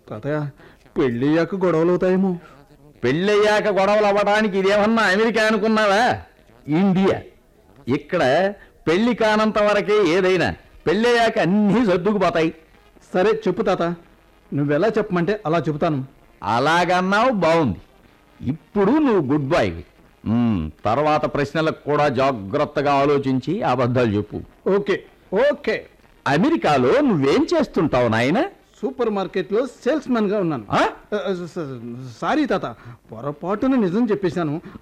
తాతయ్య పెళ్ళయ్యాక గొడవలు అవుతాయేమో పెళ్ళయ్యాక గొడవలు అవ్వడానికి ఇదేమన్నా అమెరికా అనుకున్నావా ఇండియా ఇక్కడ పెళ్లి కానంత వరకే ఏదైనా పెళ్ళయ్యాక అన్నీ సర్దుకుపోతాయి సరే చెప్పు తాత నువ్వెలా చెప్పమంటే అలా చెబుతాను అలాగన్నావు బాగుంది ఇప్పుడు నువ్వు గుడ్ బాయ్ తర్వాత ప్రశ్నలకు కూడా జాగ్రత్తగా ఆలోచించి అబద్ధాలు చెప్పు ఓకే ఓకే అమెరికాలో నువ్వేం చేస్తుంటావు నాయన సూపర్ మార్కెట్లో సేల్స్ గా ఉన్నాను ఆ? ఆ, స- సారీ తాత పొరపాటున నిజం చెప్పేశాను